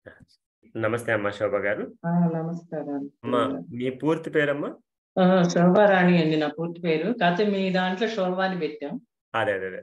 నమస్తే అమ్మా శోభ గారు. ఆ! నమస్కారాలు. అమ్మా మీ పూర్తి పేరమ్మా? ఆ! శోభారాణి అండి నా పూర్తి పేరు. కాతే మీ దాంట్లో శోభ అని పెట్టాం. అదే. అదే. అదే.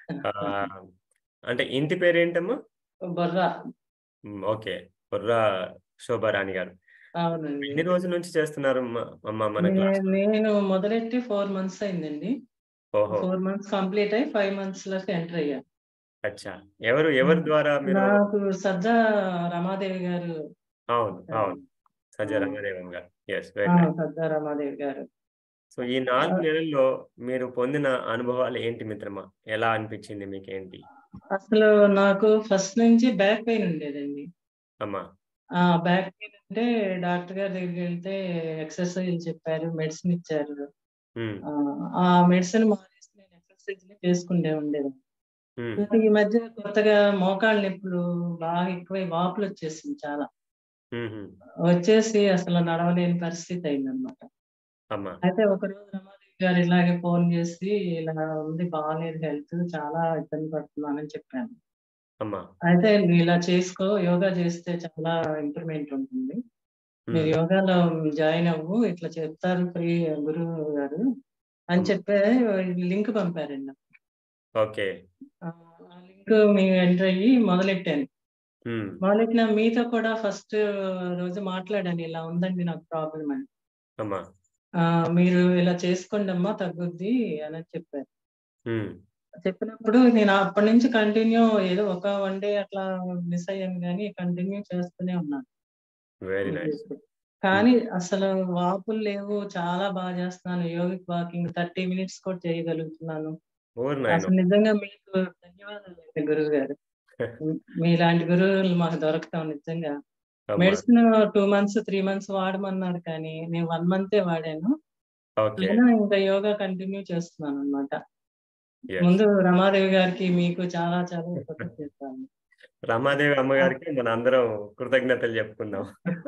ఆహ్, అంటే ఇంటి పేరేంటమ్మా? బొర్రా. హ్మ్. ఓకే. బుర్రా శోభారాణి గారు. అవునండి. ఎన్ని రోజుల నుంచి చేస్తున్నారమ్మా అమ్మా మన నే క్లాస్? నేను మొదలెట్టి 4 మంత్స్ అయిందండి. ఓహో! 4 మంత్స్ కంప్లీట్ అయ్యి 5 మంత్స్‌లోకి ఎంటర్ అయ్యా. అచ్చా! ఎవరు ఎవరి ద్వారా మీరు నాకు సజ్జా రమాదేవి గారు అవును. అవును. సజ్జ ఆ! రంగదేవం గారు. యెస్. ఆ! Very nice. సజ్జా రమాదేవి గారు. సో, ఈ 4 నెలల్లో మీరు పొందిన అనుభవాలు ఏంటి మిత్రమా? ఎలా అనిపించింది మీకేంటి? అసలు నాకు ఫస్ట్ నుంచి బ్యాక్ పెయిన్ ఉండేదండి. అమ్మా. ఆ! బ్యాక్ పెయిన్ అంటే డాక్టర్ గారి దగ్గరికెళ్తే ఎక్సర్‌సైజ్‌లు చెప్పారు. మెడిసిన్ ఇచ్చారు. హ్మ్. ఆహ్, ఆ మెడిసిన్ మానేసి నేను ఎక్సర్‌సైజ్‌లే చేసుకుండే ఉండేదాన్ని. హ్మ్. అయితే ఈ మధ్య కొత్తగా మోకాళ్ళ నొప్పులు బాగా ఎక్కువై వాపులొచ్చేసింది చాలా. హుహు. వచ్చేసి అసలు నడవలేని పరిస్థితి అయిందనమాట. అమ్మా. అయితే ఒకరోజు రమాదేవి గారు ఇలాగే ఫోన్ చేసి, "ఇలా ఉంది బాలేదు హెల్త్ చాలా ఇబ్బంది పడుతున్నానని" చెప్పాను. అమ్మా. అయితే "నువ్వు ఇలా చేసుకో యోగా చేస్తే చాలా ఇంప్రూవ్‌మెంట్ ఉంటుంది. మీరు హ్మ్. యోగాలో జాయిన్ అవ్వు ఇట్లా చెప్తారు ఫ్రీ గురువు గారు" అని అమ్మా. చెప్పే లింక్ పంపారండి నాకు. ఓకే. ఆ! ఆ లింక్ మేము ఎంటర్ అయ్యి మొదలెట్టాను. హ్మ్. మొదలెట్టిన మీతో కూడా ఫస్ట్ రోజు మాట్లాడాను. ఇలా ఉందండి నాకు ప్రాబ్లమ్ అని. అమ్మా. ఆ! మీరు ఇలా చేసుకోండమ్మా తగ్గుద్ది అని చెప్పారు. హ్మ్. చెప్పినప్పుడు నేను అప్పటి నుంచి కంటిన్యూ ఏదో ఒక వన్ డే అట్లా మిస్ అయ్యాను గానీ కంటిన్యూ చేస్తూనే ఉన్నాను. Very nice. కానీ హ్మ్. అసలు వాపులు లేవు. చాలా బాగా చేస్తున్నాను. యోగిక్ వాకింగ్ 30 మినిట్స్ కూడా చేయగలుగుతున్నాను. ఓరి నాయనో! అసలు నిజంగా మీకు ధన్యవాదాలండి గురువుగారు. హ్మ్. మీలాంటి గురువులు మాకు దొరకటం నిజంగా. అమ్మా. మెడిసిన్ 2 మంత్స్, 3 మంత్స్ వాడమన్నారు కానీ నేను 1 మంతే వాడాను. ఓకే. అయినా ఇంకా యోగా కంటిన్యూ చేస్తున్నాననమాట. యెస్. ముందు రమాదేవి గారికి మీకు చాలా చాలా కృతజ్ఞతలు. రమాదేవి ఆ! అమ్మగారికి మనందరం కృతజ్ఞతలు చెప్పుకుందాం.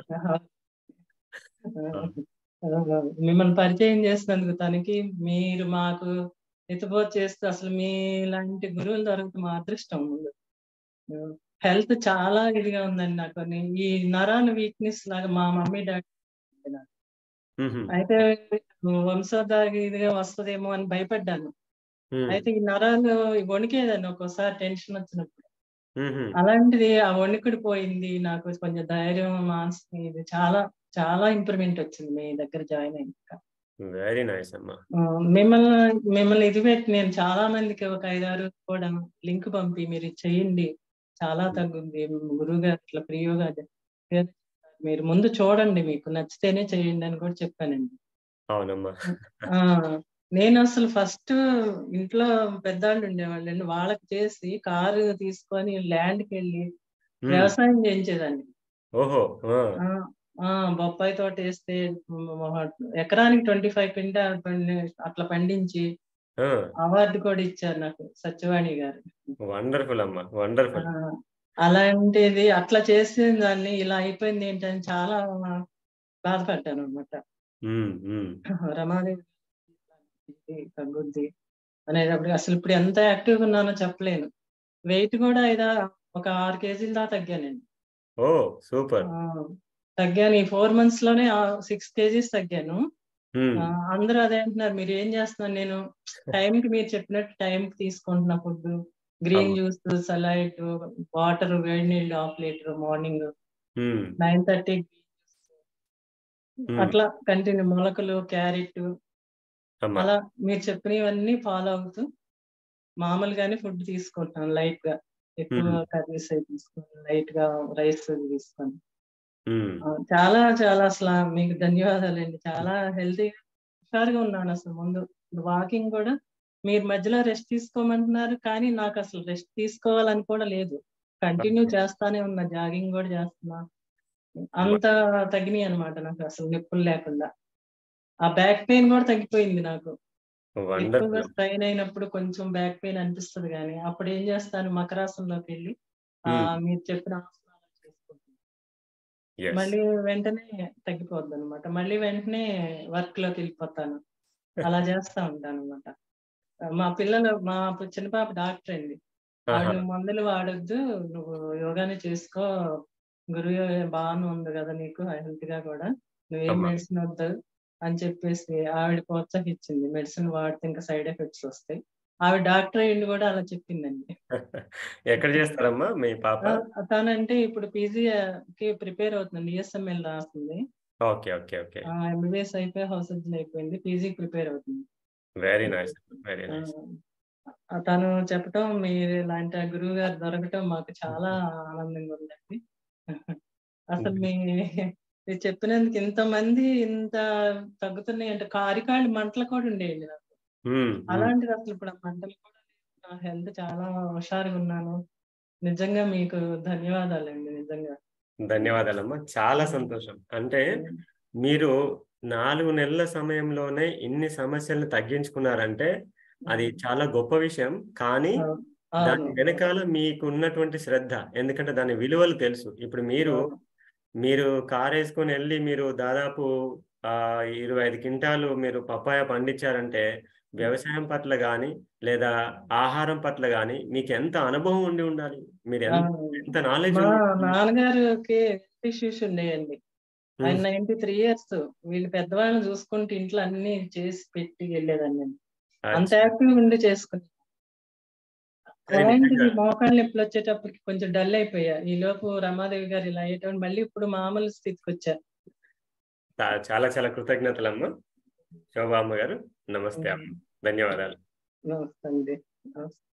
ఆ! ఆ! మిమ్మల్ని పరిచయం చేసినందుకు తనకి, మీరు మాకు హితబోధ చేస్తూ అసలు మీలాంటి గురువులు దొరకడం మా అదృష్టం ముందు. హ్మ్. హెల్త్ చాలా ఇదిగా ఉందండి నాకు. నే ఈ నరాల వీక్‌నెస్ లాగా మా మమ్మీ, డ్యాడీ నాకు. హుహు. అయితే వంశోద్ధారిగా వస్తదేమో అని భయపడ్డాను. హ్మ్. అయితే ఈ నరాలు వణికేదాన్ని ఒక్కోసారి టెన్షన్ వచ్చినప్పుడు. హుహు. అలాంటిది ఆ వణుకుడు పోయింది. నాకు కొంచెం ధైర్యం, మానసిక ఇది చాలా చాలా ఇంప్రూవ్‌మెంట్ వచ్చింది మీ దగ్గర జాయిన్ అయ్యాక. వెరీ నైస్ అమ్మా. ఆహ్, మిమ్మల్ని మిమ్మల్ని ఇది పెట్టి నేను చాలా మందికి ఒక 5, 6 కూడా లింక్ పంపి మీరు ఇది చేయండి. చాలా హ్మ్. తగ్గుద్ది. గురువుగారు ఇట్లా ఫ్రీ యోగా మీరు ముందు చూడండి. మీకు నచ్చితేనే చేయండి అని కూడా చెప్పానండి. అవునమ్మా. హ్మ్. ఆ! నేనసలు ఫస్ట్ ఇంట్లో పెద్దాళ్ళు ఉండేవాళ్ళండి. వాళ్ళకి చేసి కారు తీసుకొని ల్యాండ్‌కెళ్ళి హ్మ్. వ్యవసాయం చేయించేదాన్ని. ఓహో! ఆ! ఆ! ఆ! బొప్పాయి తోటేస్తే హ్మ్, ఎకరానికి 25 క్వింటాల్ పండి అట్లా పండించి ఆ! అవార్డ్ కూడా ఇచ్చారు నాకు సత్యవాణి గారు. వండర్‌ఫుల్ అమ్మా. ఆ! వండర్‌ఫుల్. అలాంటిది అట్లా చేసిన దాన్ని ఇలా అయిపోయింది ఏంటని చాలా బాధపడ్డాననమాట. హ్మ్. హ్మ్. రమాదేవి ఇది తగ్గుద్ది అనేటప్పటికి అసలు ఇప్పుడు ఎంత యాక్టివ్‌గా ఉన్నానో చెప్పలేను. వెయిట్ కూడా ఐదా ఒక 6 కేజీల దాకా తగ్గానండి. ఓహ్! సూపర్. ఆ! తగ్గాను. ఈ 4 మంత్స్‌లోనే ఆహ్, 6 కేజీస్ తగ్గాను. హ్మ్. ఆహ్, అందరూ అదే అంటున్నారు. మీరేం చేస్తున్నారు? నేను టైంకి మీరు చెప్పినట్టు టైంకి తీసుకుంటున్నా ఫుడ్డు. గ్రీన్ అమ్మా. జ్యూస్, సలాడ్, వాటర్ వేడి నీళ్ళు హాఫ్ లీటర్ మార్నింగ్ హ్మ్. 9:30 హ్మ్. అట్లా కంటిన్యూ మొలకలు, క్యారెట్ అమ్మా. అలా మీరు చెప్పినవన్నీ ఫాలో అవుతూ మామూలుగానే ఫుడ్ తీసుకుంటున్నాను లైట్‌గా. ఎక్కువ హుహు. కర్రీస్ అయి తీసుకోను. లైట్‌గా రైస్ తీసుకోను. హ్మ్. ఆ! చాలా చాలా అసల మీకు ధన్యవాదాలండి. చాలా హెల్తీగా హుషారుగా ఉన్నానసలు ముందు. వాకింగ్ కూడా మీరు మధ్యలో రెస్ట్ తీసుకోమంటున్నారు. కానీ నాకసలు రెస్ట్ తీసుకోవాలని కూడా లేదు. Continue okay. చేస్తానే ఉన్నా. జాగింగ్ కూడా చేస్తున్నా. అమ్మా. అంత తగ్గినియనమాట నాకసలు నొప్పులు లేకుండా. ఆ బ్యాక్ పెయిన్ కూడా తగ్గిపోయింది నాకు. ఎక్కువగా వండర్‌ఫుల్ అమ్మా. స్ట్రెయిన్ అయినప్పుడు కొంచెం బ్యాక్ పెయిన్ అనిపిస్తది గానీ, అప్పుడేం చేస్తాను మకరాసనంలోకెళ్ళి హ్మ్. ఆహ్, మీరు చెప్పిన ఆసనాలు చేసుకుంటాను. యెస్. మళ్ళీ వెంటనే తగ్గిపోద్దనమాట. మళ్ళీ వెంటనే వర్క్‌లోకెళ్ళిపోతాను. అలా చేస్తా ఉంటాననమాట. మా పిల్లలు మా చిన్న పాప డాక్టరండి. ఆహా! ఆవిడ "నువ్వు మందులు వాడొద్దు. నువ్వు యోగానే చేసుకో. గురువు బాగానే ఉంది కదా నీకు హెల్త్ గా కూడా నువ్వేం అమ్మా. మెడిసిన్ వద్దు అని చెప్పేసి ఆవిడ ప్రోత్సహించింది మెడిసిన్ వాడితే ఇంకా సైడ్ ఎఫెక్ట్స్ వస్తాయి ఆవిడ డాక్టర్ అయ్యింది కూడా అలా చెప్పిందండి ఎక్కడ చేస్తారమ్మా మీ పాప ఆ, తనంటే ఇప్పుడు పీజీ కి ప్రిపేర్ అవుతుంది డిఎస్ఎంఎల్ రాస్తుంది ఓకే ఓకే ఓకే ఎంబీబీఎస్ అయిపోయి హౌస్ సర్జన్ అయిపోయింది పీజీకి ప్రిపేర్ అవుతుంది very nice very ah, nice ah, తను చెప్పటం మీరు ఇలాంటి గురువు గారు దొరకటం మాకు చాలా ఆనందంగా ఉందండి అసలు మీ మీరు చెప్పినందుకు ఇంతమంది ఇంత తగ్గుతున్నాయి అంటే కారికాళ్ళు మంటలు కూడా ఉండేయండి నాకు అలాంటిది అసలు ఇప్పుడు ఆ మంటలు కూడా లేవు. నా హెల్త్ చాలా హుషారుగా ఉన్నాను నిజంగా మీకు ధన్యవాదాలండి నిజంగా ధన్యవాదాలమ్మా చాలా సంతోషం అంటే మీరు నాలుగు నెలల సమయంలోనే ఇన్ని సమస్యలను తగ్గించుకున్నారంటే అది చాలా గొప్ప విషయం కానీ అవును, దాని అవును, వెనకాల మీకు ఉన్నటువంటి శ్రద్ధ ఎందుకంటే దాని విలువలు తెలుసు ఇప్పుడు మీరు అవును. మీరు కారు వేసుకొని వెళ్ళి మీరు దాదాపు ఆ ఇరవై ఐదు క్వింటాలు మీరు పప్పాయ పండించారంటే వ్యవసాయం పట్ల కానీ లేదా ఆహారం పట్ల కానీ మీకు ఎంత అనుభవం ఉండి ఉండాలి మీరు ఎంత అవును. ఎంత నాలెడ్జ్ మా నాన్నగారికి ఇష్యూస్ ఉండేయండి ఆయన నైన్టీ త్రీ ఇయర్స్ వీళ్ళు పెద్దవాళ్ళని చూసుకుంటూ ఇంట్లో అన్ని చేసి పెట్టి వెళ్ళేదాన్ని అంత యాక్టివ్ ఉండి చేసుకుని అదే అలాంటిది నిజంగా. మోకాళ్ళ నొప్పులు వచ్చేటప్పటికి కొంచెం డల్ అయిపోయా ఈ లోపు రమాదేవి గారు ఇలా అయ్యేటప్పుడు మళ్ళీ ఇప్పుడు మామూలు స్థితికి వచ్చారు చాలా చాలా కృతజ్ఞతలమ్మా శోభా అమ్మ గారు నమస్తే అమ్మ ధన్యవాదాలు నమస్తే అండి నమస్తే